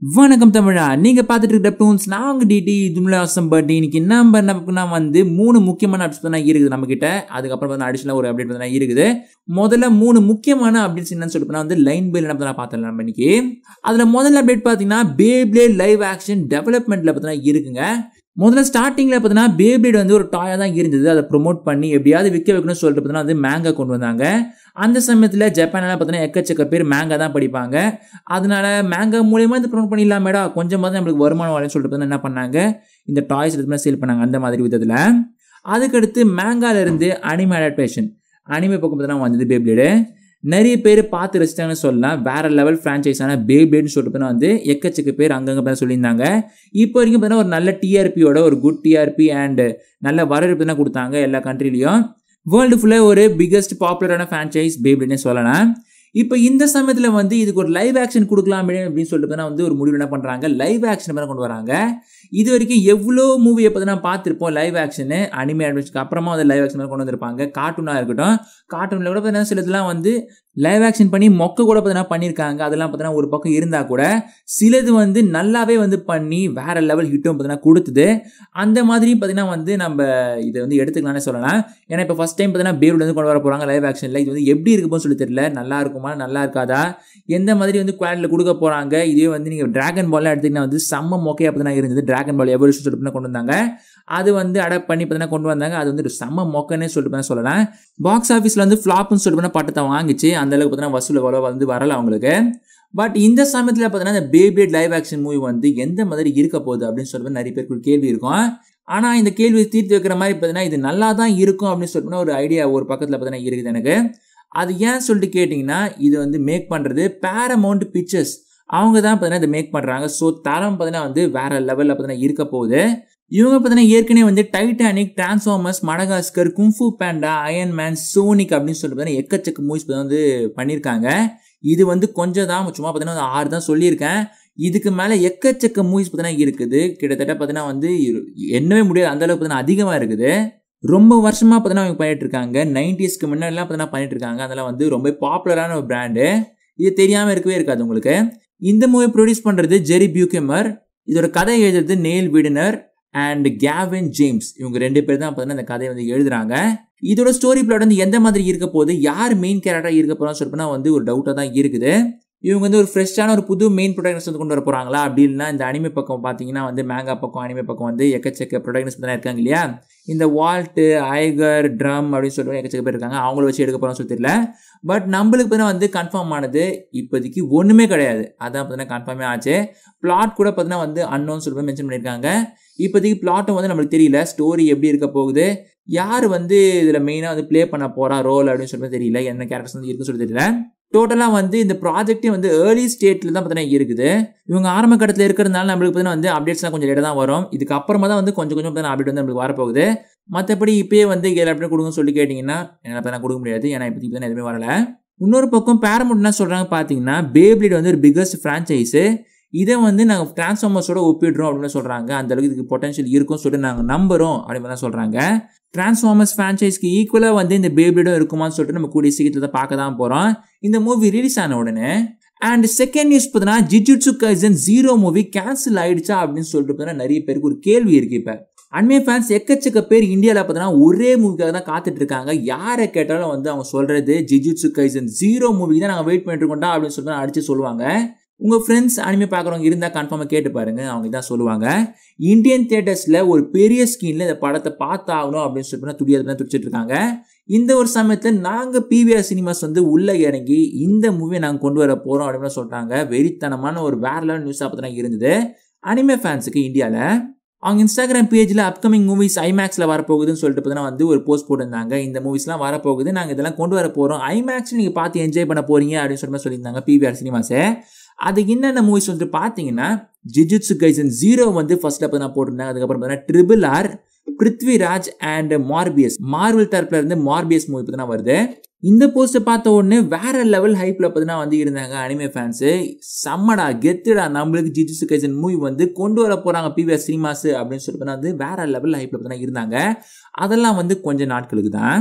வணக்கம் தமிழா நீங்க பார்த்துட்டு இருக்க டூன்ஸ் நான் உங்க டிடி இதுமில்ல அவசம் பட் இன்னைக்கு என்ன பண்ண வந்து மூணு முக்கியமான அப்டேட்ஸ் தான் இருக்குது நம்ம கிட்ட அதுக்கப்புறம் வந்து அடிஷனலாக ஒரு அப்டேட் தான் இருக்குது முதல்ல மூணு முக்கியமான அப்டேட்ஸ் என்னன்னு சொல்லிட்டு வந்து லைன் பேல் என்ன தான் பார்த்தலாம் நம்ம இன்னைக்கு அதுல முதல்ல அப்டேட் பார்த்தீங்கன்னா பேப்ளே லைவ் ஆக்ஷன் டெவலப்மெண்ட்ல பார்த்தீங்கன்னா இருக்குங்க முதல்ல ஸ்டார்டிங்கில் பார்த்தீங்கன்னா பேபிளேட் வந்து ஒரு டாயாக தான் இருந்தது அதை ப்ரொமோட் பண்ணி எப்படியாவது விற்க வைக்கணும்னு சொல்லிட்டு பார்த்தீங்கன்னா வந்து மேங்கா கொண்டு வந்தாங்க அந்த சமயத்தில் ஜப்பானில் பார்த்தீங்கன்னா எக்கச்சக்க பேர் மேங்கா தான் படிப்பாங்க அதனால மேங்கா மூலியமாக இது ப்ரொமோட் பண்ணிடலாமேடா கொஞ்சமாக தான் நம்மளுக்கு வருமானம் வரேன்னு சொல்லிட்டு பார்த்தீங்கன்னா என்ன பண்ணாங்க இந்த டாய்ஸ் எடுத்து சேல் பண்ணாங்க அந்த மாதிரி விதத்தில் அதுக்கடுத்து மேங்கால இருந்து அனிமே அடாப்டேஷன் அனிமே பக்கம் பார்த்தீங்கன்னா வந்தது பேபிளேடு நிறைய பேர் பார்த்து ரசித்தாங்கன்னு சொல்லலாம் வேற லெவல் ஃப்ரான்ச்சைஸான பேபிளேட்னு சொல்லிட்டு வந்து எக்கச்சக்க பேர் அங்கங்கே பார்த்தா சொல்லியிருந்தாங்க இப்போ வரைக்கும் பார்த்தீங்கன்னா ஒரு நல்ல டிஆர்பியோட ஒரு குட் டிஆர்பி அண்ட் நல்ல வரவேற்பு தான் கொடுத்தாங்க எல்லா கண்ட்ரிலையும் வேர்ல்டு ஃபுல்லாக ஒரு பிக்கஸ்ட் பாப்புலரான ஃப்ரான்ச்சைஸ் பேபிள்னே சொல்லலாம் இப்போ இந்த சமயத்தில் வந்து இதுக்கு ஒரு லைவ் ஆக்ஷன் கொடுக்கலாமே அப்படின்னு சொல்லிட்டு வந்து ஒரு முடிவு என்ன பண்ணுறாங்க லைவ் ஆக்ஷன் மேலே கொண்டு வராங்க இது வரைக்கும் எவ்வளோ மூவியை பற்றி நான் பார்த்துருப்போம் லைவ் ஆக்ஷனு அனிமே அட்வென்ச்சருக்கு அப்புறமா வந்து லைவ் ஆக்ஷன் கொண்டு வந்திருப்பாங்க கார்ட்டூனாக இருக்கட்டும் கார்ட்டூனில் கூட பார்த்தீங்கன்னா சிலதுலாம் வந்து லைவ் ஆக்ஷன் பண்ணி மொக்க கூட பார்த்தீங்கன்னா பண்ணியிருக்காங்க அதெல்லாம் பார்த்தீங்கன்னா ஒரு பக்கம் இருந்தால் கூட சிலது வந்து நல்லாவே வந்து பண்ணி வேற லெவல் ஹிட்டும் பார்த்தீங்கன்னா கொடுத்துது அந்த மாதிரி பார்த்தீங்கன்னா வந்து நம்ம இதை வந்து எடுத்துக்கலாம்னு சொல்லலாம் ஏன்னா இப்போ ஃபஸ்ட் டைம் பார்த்தீங்கன்னா பேரோட வந்து கொண்டு வர போகிறாங்க லைவ் ஆக்ஷனில் இது வந்து எப்படி இருக்குமோ சொல்லி தெரியல நல்லா இருக்குமா நல்லா இருக்காதா எந்த மாதிரி வந்து குவாலிட்டியில் கொடுக்க போகிறாங்க இதே வந்து நீங்கள் ட்ராகன் பால்லாம் எடுத்திங்கன்னா வந்து செம்ம மொக்கையாக பார்த்தீங்கன்னா இருந்தது ட்ராகன் பால் எவல்யூஷன் சொல்லிட்டு கொண்டு வந்தாங்க அது வந்து அடாப்ட் பண்ணி பார்த்தீங்கன்னா கொண்டு வந்தாங்க அது வந்து செம்ம மொக்கன்னே சொல்லிட்டு சொல்லலாம் பாக்ஸ் ஆஃபீஸில் வந்து ஃப்ளாப்னு சொல்லிட்டு பட்டத்தை வாங்கிச்சு அந்த அளவுக்கு பார்த்தீங்கன்னா வசூல் எவ்வளோ வந்து வரல அவங்களுக்கு பட் இந்த சமயத்தில் பார்த்தீங்கன்னா இந்த பேபிளேட் லைவ் ஆக்ஷன் மூவி வந்து எந்த மாதிரி இருக்க போகுது அப்படின்னு சொல்லிட்டு நிறைய பேருக்கு ஒரு கேள்வி இருக்கும் ஆனால் இந்த கேள்வியை தீர்த்து வைக்கிற மாதிரி பார்த்தீங்கன்னா இது நல்லா தான் இருக்கும் அப்படின்னு சொல்லிட்டு ஒரு ஐடியா ஒரு பக்கத்தில் பார்த்தீங்கன்னா இருக்குது எனக்கு அது ஏன் சொல்லிட்டு கேட்டிங்கன்னா இது வந்து மேக் பண்ணுறது பேரமௌண்ட் பிக்சர்ஸ் அவங்க தான் பார்த்தீங்கன்னா இதை மேக் பண்ணுறாங்க ஸோ தரம் பார்த்தீங்கன்னா வந்து வேற லெவலில் பார்த்தீங்கன்னா இருக்க போகுது இவங்க பார்த்தீங்கன்னா ஏற்கனவே வந்து Titanic Transformers Madagascar Kung Fu Panda Iron Man Sonic அப்படின்னு சொல்லிட்டு பார்த்தீங்கன்னா எக்கச்சக்க மூவிஸ் வந்து பண்ணியிருக்காங்க இது வந்து கொஞ்சம் தான் சும்மா பார்த்தீங்கன்னா ஆறு தான் சொல்லியிருக்கேன் இதுக்கு மேலே எக்கச்சக்க மூவிஸ் பார்த்தீங்கன்னா இருக்குது கிட்டத்தட்ட பார்த்தீங்கன்னா வந்து என்னவே முடியாது அந்த அளவுக்கு பார்த்தீங்கன்னா அதிகமாக இருக்குது ரொம்ப வருஷமாக பார்த்தீங்கன்னா அவங்க பண்ணிட்டு இருக்காங்க நைன்டிஸ்க்கு முன்னாடிலாம் பார்த்தீங்கன்னா பண்ணிட்டு இருக்காங்க அதெல்லாம் வந்து ரொம்ப பாப்புலரான ஒரு பிராண்டு இது தெரியாமல் இருக்கவே இருக்காது உங்களுக்கு இந்த மூவி ப்ரொடியூஸ் பண்ணுறது ஜெரி பியூகெமர் இதோட கதை எழுதுறது நெயில் விடனர் அண்ட் கேவின் ஜேம்ஸ் இவங்க ரெண்டு பேர் தான் பார்த்தீங்கன்னா இந்த கதையை வந்து எழுதுறாங்க இதோட ஸ்டோரி பிளாட் வந்து எந்த மாதிரி இருக்க போகுது யார் மெயின் கேரக்டராக இருக்க போகிறான்னு சொல்லிட்டு வந்து ஒரு டவுட்டாக தான் இருக்குது இவங்க வந்து ஒரு ஃப்ரெஷ்ஷான ஒரு புது மெயின் ப்ரொடக்ஷன்ஸ் வந்து கொண்டு வர போகிறாங்களா அப்படின்னா இந்த அனிமே பக்கம் பார்த்தீங்கன்னா வந்து மேங்கா பக்கம் அனிமே பக்கம் வந்து எக்கச்சக்க ப்ரொடக்ஷன்ஸ் தான் இருக்காங்க இல்லையா இந்த வால்ட்டு ஐகர் ட்ரம் அப்படின்னு சொல்லிட்டு எக்கச்சக்க பேர் இருக்காங்க அவங்கள வச்சு எடுக்க போகிறோம்னு சொல்லி தெரியல பட் நம்மளுக்கு பார்த்தீங்கன்னா வந்து கன்ஃபார்ம் ஆனது இப்போதைக்கு ஒன்றுமே கிடையாது அதான் பார்த்தீங்கன்னா கன்ஃபார்மே ஆச்சு பிளாட் கூட பார்த்தீங்கன்னா வந்து அன்னோன்னு சொல்லிட்டு மென்ஷன் பண்ணியிருக்காங்க இப்போதைக்கு பிளாட்டும் வந்து நம்மளுக்கு தெரியல ஸ்டோரி எப்படி இருக்க போகுது யார் வந்து இதில் மெயினாக வந்து ப்ளே பண்ண போகிறா ரோல் அப்படின்னு சொல்லிட்டு தெரியல என்ன கேரக்டர்ஸ் வந்து இருக்குன்னு சொல்லி தெரியல டோட்டலாக வந்து இந்த ப்ராஜெக்டே வந்து ஏர்லி ஸ்டேட்டில் தான் பார்த்தீங்கன்னா இருக்குது இவங்க ஆரம்ப கட்டத்தில் இருக்கிறதுனால நம்மளுக்கு பார்த்தீங்கன்னா வந்து அப்டேட்ஸ்லாம் கொஞ்சம் லேட்டாக தான் வரும் இதுக்கு அப்புறமா தான் வந்து கொஞ்சம் கொஞ்சம் பார்த்தீங்கன்னா அப்டேட் வந்து நம்மளுக்கு வரப்போகுது மற்றபடி இப்போயே வந்து ஏழு அப்டேட் கொடுங்கன்னு சொல்லி கேட்டிங்கன்னா என்னால் பார்த்தீங்கன்னா கொடுக்க முடியாது ஏன்னா இப்போதைக்கு தான் எதுவுமே வரல இன்னொரு பக்கம் பேரமௌண்ட் என்ன சொல்கிறாங்க பார்த்தீங்கன்னா பேப்ளிட் வந்து ஒரு பிக்கஸ்ட் ஃப்ரான்ச்சைஸு இதை வந்து நாங்கள் டிரான்ஸ்ஃபார்மர்ஸோட ஒப்பிடுறோம் அப்படின்னு சொல்கிறாங்க அந்த அளவுக்கு இதுக்கு பொட்டன்ஷியல் இருக்கும்னு சொல்லிட்டு நாங்கள் நம்புகிறோம் அப்படின்னு தான் சொல்கிறாங்க டிரான்ஸ்ஃபார்மர்ஸ் ஃப்ரான்ச்சைஸ்க்கு ஈக்குவலாக வந்து இந்த பேபிளிடும் இருக்குமான்னு சொல்லிட்டு நம்ம கூடிய சீக்கிரத்தில் தான் பார்க்க தான் போகிறோம் இந்த மூவி ரிலீஸ் ஆன உடனே அண்ட் செகண்ட் நியூஸ் பார்த்தீங்கன்னா Jujutsu Kaisen zero movie cancel ஆயிடுச்சா அப்படின்னு சொல்லிட்டு பார்த்தீங்கன்னா நிறைய பேருக்கு ஒரு கேள்வி இருக்கு இப்போ அண்மைய ஃபேன்ஸ் எக்கச்சக்க பேர் இந்தியாவில் பார்த்தீங்கன்னா ஒரே மூவிக்காக தான் காத்துட்டு இருக்காங்க யாரை கேட்டாலும் வந்து அவங்க சொல்றது ஜிஜுட்சு கைசன் ஜீரோ மூவிக்கு தான் நாங்கள் வெயிட் பண்ணிட்டு இருக்கோம்டா அப்படின்னு சொல்லிட்டு அடிச்சு சொல்லுவாங்க உங்கள் ஃப்ரெண்ட்ஸ் அனிமே பார்க்குறவங்க இருந்தால் கன்ஃபார்மாக கேட்டு பாருங்க அவங்க தான் சொல்லுவாங்க இந்தியன் தியேட்டர்ஸில் ஒரு பெரிய ஸ்க்ரீனில் இந்த படத்தை பார்த்தாகணும் அப்படின்னு சொல்லிட்டு துடியாது துடிச்சிட்டு இருக்காங்க இந்த ஒரு சமயத்தில் நாங்கள் பிவிஆர் சினிமாஸ் வந்து உள்ளே இறங்கி இந்த மூவியை நாங்கள் கொண்டு வர போகிறோம் அப்படின்னு சொல்கிறாங்க வெறித்தனமான ஒரு வேற லெவல் நியூஸாக பார்த்தா இருந்தது அனிமே ஃபேன்ஸுக்கு இந்தியாவில் அவங்க இன்ஸ்டாகிராம் பேஜில் அப்கமிங் மூவிஸ் ஐமேக்ஸில் வரப்போகுதுன்னு சொல்லிட்டு பார்த்தீங்கன்னா வந்து ஒரு போஸ்ட் போட்டிருந்தாங்க இந்த மூவிஸ்லாம் வரப்போகுது நாங்கள் இதெல்லாம் கொண்டு வர போகிறோம் ஐமேக்ஸ் நீங்கள் பார்த்து என்ஜாய் பண்ண போகிறீங்க அப்படின்னு சொல்லி சொல்லியிருந்தாங்க பிவிஆர் சினிமாஸை அது என்னென்ன மூவிஸ் வந்துட்டு பார்த்தீங்கன்னா ஜிஜுட்சு கைசன் ஜீரோ வந்து ஃபர்ஸ்ட்ல இப்போ நான் போட்டிருந்தாங்க அதுக்கப்புறம் பார்த்தீங்கன்னா triple R Prithviraj and Morbius Marvel தரப்புல இருந்து மார்பியஸ் மூவி பார்த்தீங்கன்னா வருது இந்த போஸ்ட்டை பார்த்த உடனே வேற லெவல் ஹைப்ல பார்த்தீங்கன்னா வந்து இருந்தாங்க அனிமே ஃபேன்ஸு செம்மடா கெத்துடா நம்மளுக்கு ஜிஜுசு கைசன் மூவி வந்து கொண்டு வர போறாங்க பிவிஎஸ் சினிமாஸ் அப்படின்னு சொல்லிட்டு வந்து வேற லெவல் ஹைப்ல பார்த்தீங்கன்னா இருந்தாங்க அதெல்லாம் வந்து கொஞ்சம் நாட்களுக்கு தான்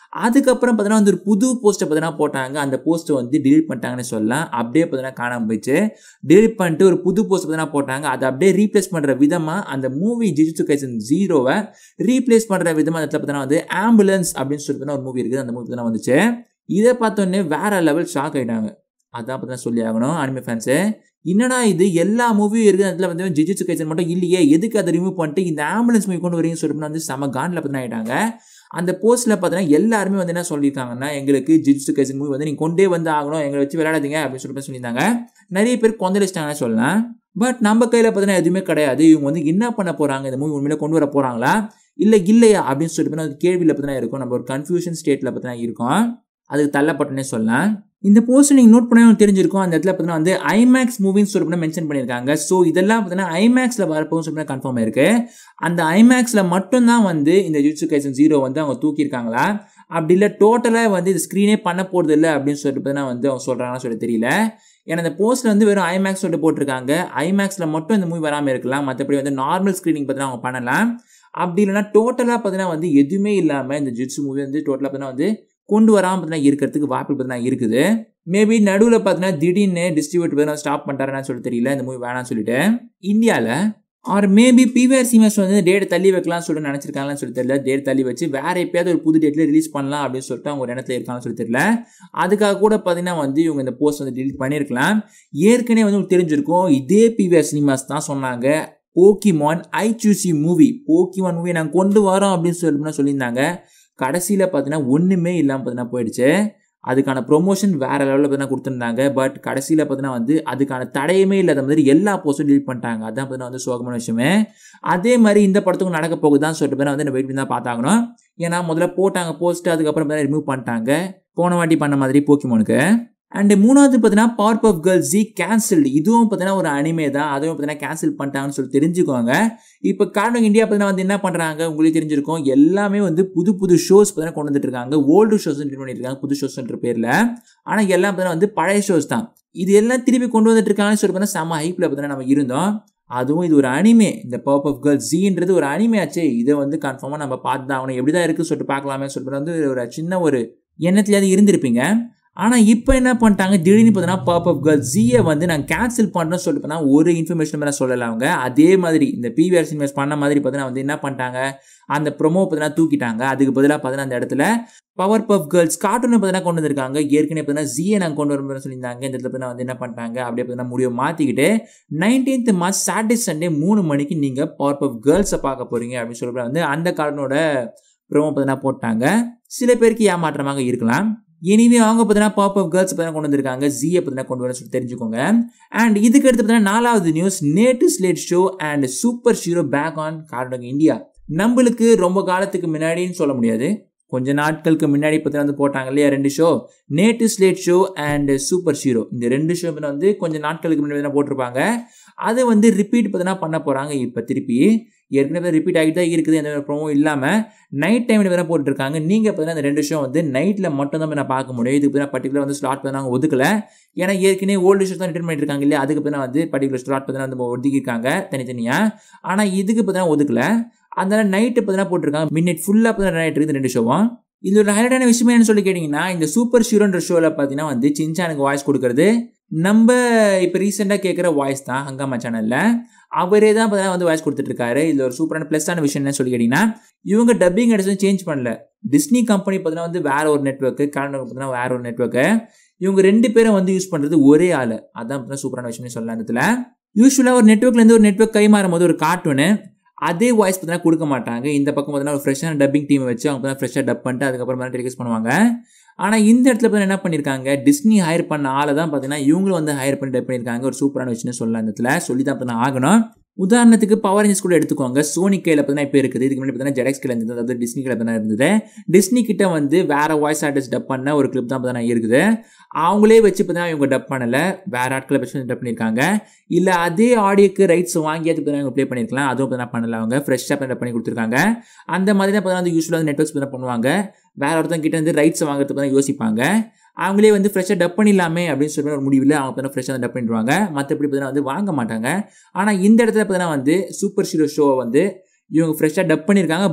அதுக்கப்புறம் பார்த்தீங்கன்னா வந்து ஒரு புது போஸ்ட்டை பார்த்தீங்கன்னா போட்டாங்க அந்த போஸ்ட்டை வந்து டிலீட் பண்ணிட்டாங்கன்னு சொல்லலாம் அப்படியே பார்த்தீங்கன்னா காணாமல் போயிடுச்சு டிலீட் பண்ணிட்டு ஒரு புது போஸ்ட் பார்த்தீங்கன்னா போட்டாங்க அதை அப்படியே ரீப்ளேஸ் பண்ணுற விதமாக அந்த மூவி ஜிஜிச்சு கைசன் ஜீரோவை ரீப்ளேஸ் பண்ணுற விதமாக அந்த இடத்துல பார்த்தீங்கன்னா வந்து ஆம்புலன்ஸ் அப்படின்னு சொல்லிட்டு ஒரு மூவி இருக்குது அந்த மூவி பார்த்தீங்கன்னா வந்துச்சு இதை பார்த்தோன்னே வேற லெவல் ஷாக் ஆகிட்டாங்க அதான் பார்த்தீங்கன்னா சொல்லி ஆகணும் அனிமே ஃபேன்ஸு என்னடா இது எல்லா மூவியும் இருக்குது அதில் வந்து ஜிஜிச்சு கைசன் மட்டும் இல்லையே எதுக்கு அதை ரிமூவ் பண்ணிட்டு இந்த ஆம்புலன்ஸ் மூவி கொண்டு வரீங்கன்னு சொல்லிட்டு வந்து செம காண்டில் பார்த்தீங்கன்னா ஆகிட்டாங்க அந்த போஸ்ட்டில் பார்த்தீங்கன்னா எல்லாருமே வந்து என்ன சொல்லியிருக்காங்கன்னா எங்களுக்கு ஜிஜிச்சு கைசன் மூவி வந்து நீங்கள் கொண்டே வந்து ஆகணும் எங்களை வச்சு விளையாடாதீங்க அப்படின்னு சொல்லிட்டு சொல்லியிருந்தாங்க நிறைய பேர் கொந்தளிச்சிட்டாங்கன்னு சொல்லலாம் பட் நம்ம கையில் பார்த்தீங்கன்னா எதுவுமே கிடையாது இவங்க வந்து என்ன பண்ண போகிறாங்க இந்த மூவி உண்மையில கொண்டு வர போகிறாங்களா இல்லை இல்லையா அப்படின்னு சொல்லிட்டு ஒரு கேள்வியில் பார்த்தீங்கன்னா இருக்கும் நம்ம ஒரு கன்ஃபியூஷன் ஸ்டேட்டில் பார்த்தீங்கன்னா இருக்கோம் அதுக்கு தள்ளப்பட்டனே சொல்லலாம் இந்த போஸ்ட் நீங்கள் நோட் பண்ண தெரிஞ்சிருக்கும் அந்த இடத்துல பார்த்தீங்கன்னா வந்து ஐமேக்ஸ் மூவின்னு சொல்லி மென்ஷன் பண்ணியிருக்காங்க ஸோ இதெல்லாம் பார்த்தீங்கன்னா ஐமேக்ஸில் வரப்போகும் சொல்லி கன்ஃபார்ம் ஆயிருக்கு அந்த ஐமேக்ஸில் மட்டும்தான் வந்து இந்த ஜிட்ஸு கைசன் ஜீரோ வந்து அவங்க தூக்கியிருக்காங்களா அப்படி இல்லை டோட்டலாக வந்து இது ஸ்க்ரீனே பண்ண போகிறது இல்லை அப்படின்னு சொல்லிட்டு பார்த்தீங்கன்னா வந்து அவங்க சொல்கிறாங்கன்னு சொல்லி தெரியல ஏன்னா இந்த போஸ்ட்டில் வந்து வெறும் ஐமேக்ஸ் சொல்லிட்டு போட்டிருக்காங்க ஐமேக்ஸில் மட்டும் இந்த மூவி வராமல் இருக்கலாம் மற்றபடி வந்து நார்மல் ஸ்க்ரீனிங் பார்த்தீங்கன்னா அவங்க பண்ணலாம் அப்படி இல்லைன்னா டோட்டலாக பார்த்தீங்கன்னா வந்து எதுவுமே இல்லாமல் இந்த ஜிட்ஸு மூவி வந்து டோட்டலாக பார்த்தீங்கன்னா வந்து கொண்டு வராமல் பார்த்தீங்கன்னா இருக்கிறதுக்கு வாய்ப்பு பார்த்தீங்கன்னா இருக்குது மேபி நடுவில் பார்த்தீங்கன்னா திடீர்னு டிஸ்ட்ரிபியூட் பார்த்தீங்கன்னா ஸ்டாப் பண்ணுறாருன்னு சொல்லி தெரியல இந்த மூவி வேணாம்னு சொல்லிட்டு இந்தியாவில் ஆர் மேபி பிவிஆர் சிமெஸ் வந்து டேட் தள்ளி வைக்கலாம்னு சொல்லிட்டு நினச்சிருக்காங்கன்னு சொல்லி தெரியல டேட் தள்ளி வச்சு வேற எப்பயாவது ஒரு புது டேட்டில் ரிலீஸ் பண்ணலாம் அப்படின்னு சொல்லிட்டு அவங்க ஒரு இடத்துல இருக்காங்கன்னு சொல்லி தெரியல அதுக்காக கூட பார்த்தீங்கன்னா வந்து இவங்க இந்த போஸ்ட் வந்து டிலீட் பண்ணியிருக்கலாம் ஏற்கனவே வந்து உங்களுக்கு தெரிஞ்சிருக்கும் இதே பிவிஆர் சினிமாஸ் தான் சொன்னாங்க Pokemon I choose movie Pokemon movie நாங்கள் கொண்டு வரோம் அப்படின்னு சொல்லி சொல்லியிருந்தாங்க கடைசியில் பார்த்தீங்கன்னா ஒன்றுமே இல்லாமல் பார்த்தீங்கன்னா போயிடுச்சு அதுக்கான ப்ரொமோஷன் வேற லெவலில் பார்த்தீங்கன்னா கொடுத்துருந்தாங்க பட் கடைசியில் பார்த்தீங்கன்னா வந்து அதுக்கான தடையுமே இல்லாத மாதிரி எல்லா போஸ்ட்டும் டீல் பண்ணிட்டாங்க அதான் பார்த்தீங்கன்னா வந்து சோகமான விஷயமே அதே மாதிரி இந்த படத்துக்கும் நடக்க போகுதான்னு சொல்லிட்டு பேர் வந்து வெயிட் பண்ணி தான் பார்த்தாகணும் ஏன்னா முதல்ல போட்டாங்க போஸ்ட் அதுக்கப்புறம் ரிமூவ் பண்ணிட்டாங்க போன வாட்டி பண்ண மாதிரி போக்கிமோனுக்கு அண்ட் மூணாவது பார்த்தீங்கன்னா பவர் பஃப் கேர்ள் ஜி கேன்சல்டு இதுவும் பார்த்தீங்கன்னா ஒரு அனிமே தான் அதுவும் பார்த்தீங்கன்னா கேன்சல் பண்ணிட்டாங்கன்னு சொல்லி தெரிஞ்சுக்கோங்க இப்போ காரணம் இந்தியா பார்த்தீங்கன்னா வந்து என்ன பண்ணுறாங்க உங்களுக்கு தெரிஞ்சிருக்கும் எல்லாமே வந்து புது புது ஷோஸ் பார்த்தீங்கன்னா கொண்டு வந்துட்டு இருக்காங்க ஓல்டு ஷோஸ் பண்ணிட்டு புது ஷோஸ்ன்ற பேரில் ஆனால் எல்லாம் பார்த்தீங்கன்னா வந்து பழைய ஷோஸ் தான் இது எல்லாம் திருப்பி கொண்டு வந்துட்டு இருக்காங்கன்னு சொல்லி பார்த்தீங்கன்னா செம்ம ஹைப்பில் பார்த்தீங்கன்னா நம்ம இருந்தோம் அதுவும் இது ஒரு அனிமே இந்த பவர் ஆஃப் கேர்ள் ஜீன்றது ஒரு அனிமே ஆச்சு இதை வந்து கன்ஃபார்மாக நம்ம பார்த்து தான் ஆகணும் எப்படி தான் இருக்குன்னு சொல்லிட்டு பார்க்கலாமே சொல்லிட்டு வந்து ஒரு சின்ன ஒரு எண்ணத்துலையாவது இருந்திருப்பீங்க ஆனால் இப்போ என்ன பண்ணிட்டாங்க திடீர்னு பார்த்தீங்கன்னா பாப் அப் கேர்ள் ஜியை வந்து நான் கேன்சல் பண்ணுறேன்னு சொல்லிட்டு பார்த்தா ஒரு இன்ஃபர்மேஷன் மேலே சொல்லலை அவங்க அதே மாதிரி இந்த பிவிஆர் சினிமாஸ் பண்ண மாதிரி பார்த்தீங்கன்னா வந்து என்ன பண்ணிட்டாங்க அந்த ப்ரொமோ பார்த்தீங்கன்னா தூக்கிட்டாங்க அதுக்கு பதிலாக பார்த்தீங்கன்னா அந்த இடத்துல பவர் பஃப் கேர்ள்ஸ் கார்ட்டூனை பார்த்தீங்கன்னா கொண்டு வந்திருக்காங்க ஏற்கனவே பார்த்தீங்கன்னா ஜியை நாங்கள் கொண்டு வரோம்னு சொல்லியிருந்தாங்க இந்த இடத்துல பார்த்தீங்கன்னா வந்து என்ன பண்ணிட்டாங்க அப்படியே பார்த்தீங்கன்னா முடிவை மாற்றிக்கிட்டு நைன்டீன்த் மார்ச் சாட்டர்டே சண்டே மூணு மணிக்கு நீங்கள் பவர் பஃப் கேர்ள்ஸை பார்க்க போகிறீங்க அப்படின்னு சொல்லிட்டு வந்து அந்த கார்ட்டூனோட ப்ரோமோ பார்த்தீங்கன்னா போட்டாங்க சில பேருக்கு ஏமாற்றமாக இருக்கலாம் எனிவே அவங்க பார்த்தீங்கன்னா பாப் அப் கேர்ள்ஸ் பார்த்தீங்கன்னா கொண்டு வந்திருக்காங்க ஜியை பார்த்தீங்கன்னா கொண்டு வர சொல்லி தெரிஞ்சுக்கோங்க அண்ட் இதுக்கு அடுத்து பார்த்தீங்கன்னா நாலாவது நியூஸ் நேட்டு ஸ்லேட் show and super hero back on cartoon India நம்மளுக்கு ரொம்ப காலத்துக்கு முன்னாடின்னு சொல்ல முடியாது கொஞ்ச நாட்களுக்கு முன்னாடி பார்த்தீங்கன்னா வந்து போட்டாங்க இல்லையா ரெண்டு ஷோ நேட்டு ஸ்லேட் ஷோ அண்ட் சூப்பர் ஹீரோ இந்த ரெண்டு ஷோ வந்து கொஞ்சம் நாட்களுக்கு முன்னாடி போட்டிருப்பாங்க அதை வந்து ரிப்பீட் பார்த்தீங்கன்னா பண்ண போகிறாங்க இப்போ திருப்பி ஏற்கனவே ரிப்பீட் ஆகிட்டு தான் இருக்குது எந்த ப்ரோமோ இல்லாமல் நைட் டைமில் வேறு போட்டுருக்காங்க நீங்கள் பார்த்தீங்கன்னா அந்த ரெண்டு ஷோ வந்து நைட்டில் மட்டும் தான் நான் பார்க்க முடியும் இதுக்கு பார்த்தீங்கன்னா பர்டிகுலர் வந்து ஸ்லாட் பார்த்தீங்கன்னா ஒதுக்கல ஏன்னா ஏற்கனவே ஓல்டு ஷோ தான் ரிட்டர்ன் பண்ணிட்டு இருக்காங்க இல்லையா அதுக்கு பார்த்தீங்கன்னா வந்து பர்டிகுலர் ஸ்லாட் பார்த்தீங்கன்னா வந்து ஒதுக்கியிருக்காங்க தனித்தனியாக ஆனால் இதுக்கு பார்த்தீங்கன்னா ஒதுக்கல அதனால நைட்டு பார்த்தீங்கன்னா போட்டிருக்காங்க மினிட் ஃபுல்லாக பார்த்தீங்கன்னா நைட் இருக்குது ரெண்டு ஷோவும் இது ஒரு ஹைலைட்டான விஷயம் என்னன்னு சொல்லி கேட்டிங்கன்னா இந்த சூப்பர் ஹீரோன்ற ஷோவில் பார்த்தீங்கன்னா வந்து சின்சானுக்கு வாய்ஸ் கொடுக்கறது நம்ம இப்போ ரீசெண்டாக கேட்குற வாய்ஸ் தான் ஹங்காமா சேனலில் அவரே தான் பார்த்தீங்கன்னா வந்து வாய்ஸ் கொடுத்துட்ருக்காரு இதில் ஒரு சூப்பரான ப்ளஸ்ஸான விஷயம் என்ன சொல்லி கேட்டிங்கன்னா இவங்க டப்பிங் அடிச்சு சேஞ்ச் பண்ணல டிஸ்னி கம்பெனி பார்த்தீங்கன்னா வந்து வேற ஒரு நெட்ஒர்க்கு கனடா பார்த்தீங்கன்னா வேற ஒரு நெட்ஒர்க்கு இவங்க ரெண்டு பேரும் வந்து யூஸ் பண்ணுறது ஒரே ஆள் அதான் பார்த்தீங்கன்னா சூப்பரான விஷயம்னு சொல்லலாம் இந்த இடத்துல யூஸ்வலாக ஒரு நெட்ஒர்க்லேருந்து ஒரு நெட்ஒர்க் கை மாறும் போது ஒரு கார்ட்டூனு அதே வாய்ஸ் பார்த்தீங்கன்னா கொடுக்க மாட்டாங்க இந்த பக்கம் பார்த்தீங்கன்னா ஒரு ஃப்ரெஷ்ஷான டப்பிங் டீமை வச்சு அவங்க பார்த்தீங்கன்னா ஃப்ரெஷ்ஷாக டப் பண்ணிட்டு அதுக்கப்புறம் தான் டெலிகாஸ்ட் பண்ணுவாங்க ஆனால் இந்த இடத்துல பார்த்தீங்கன்னா என்ன பண்ணியிருக்காங்க டிஸ்னி ஹையர் பண்ண ஆளை தான் பார்த்தீங்கன்னா இவங்களும் வந்து ஹையர் பண்ணி டப் பண்ணியிருக்காங்க ஒரு சூப்பரான விஷயம் சொல்லலாம் இந்த இடத்துல சொல்லி தான் பார்த்தீங்கன்னா ஆகணும் உதாரணத்துக்கு பவர் ரேஞ்சர்ஸ் கூட எடுத்துக்கோங்க சோனி கையில் பார்த்தீங்கன்னா இப்போ இருக்குது இதுக்கு முன்னாடி பார்த்தீங்கன்னா ஜெடக்ஸ் கையில் இருந்தது அதாவது டிஸ்னி கையில் தான் இருந்தது டிஸ்னி கிட்ட வந்து வேற வாய்ஸ் ஆர்டிஸ்ட் டப் பண்ண ஒரு கிளிப் தான் பார்த்தீங்கன்னா இருக்குது அவங்களே வச்சு பார்த்தீங்கன்னா இவங்க டப் பண்ணலை வேற ஆட்களை வச்சு டப் பண்ணியிருக்காங்க இல்லை அதே ஆடியோக்கு ரைட்ஸ் வாங்கி அது பார்த்தீங்கன்னா ப்ளே பண்ணியிருக்கலாம் அதுவும் பார்த்தீங்கன்னா பண்ணல அவங்க ஃப்ரெஷ்ஷாக டப் பண்ணி கொடுத்துருக்காங்க அந்த மாதிரி தான் பார்த்தீங்கன்னா யூஸ்வலாக நெட்ஒர்க்ஸ் பார்த்தீங்கன்னா பண்ணுவாங்க வேற ஒருத்தங்க கிட்ட வந்து ரைட்ஸ் வாங்குறதுக்கு தான் யோசிப்பாங்க அவங்களே வந்து ஃப்ரெஷ்ஷாக டப் பண்ணிடலாமே அப்படின்னு சொல்லி ஒரு முடிவில் அவங்க பார்த்தீங்கன்னா ஃப்ரெஷ்ஷாக டப் பண்ணிடுவாங்க மற்றபடி பார்த்தீங்கன்னா வந்து வாங்க மாட்டாங்க ஆனால் இந்த இடத்துல பார்த்தீங்கன்னா வந்து சூப்பர் ஹீரோ ஷோவை வந்து இவங்க ஃப்ரெஷ்ஷாக டப் பண்ணியிருக்காங்க பட்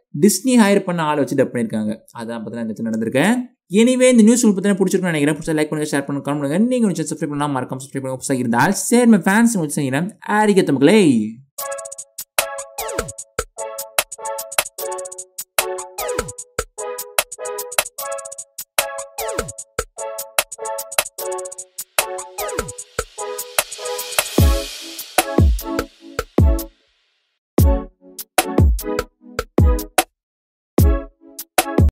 டிஸ்னி ஹையர் பண்ண ஆளை வச்சு டப் பண்ணியிருக்காங்க அதான் பார்த்தீங்கன்னா இந்த இடத்துல நடந்திருக்கேன் எனிவே இந்த நியூஸ் உங்களுக்கு பார்த்தீங்கன்னா பிடிச்சிருக்குன்னு நினைக்கிறேன் பிடிச்சா லைக் பண்ணுங்க ஷேர் பண்ணுங்க கமெண்ட் பண்ணுங்க நீங்கள் சப்ஸ்கிரைப் பண்ணலாம் மறக்காம சப்ஸ்கிரைப் பண்ணுங்க புதுசாக இருந்தால் சரி ஃபேன்ஸ் வச்சு செய்கிறேன் ஆரிக்கத்த மக்களே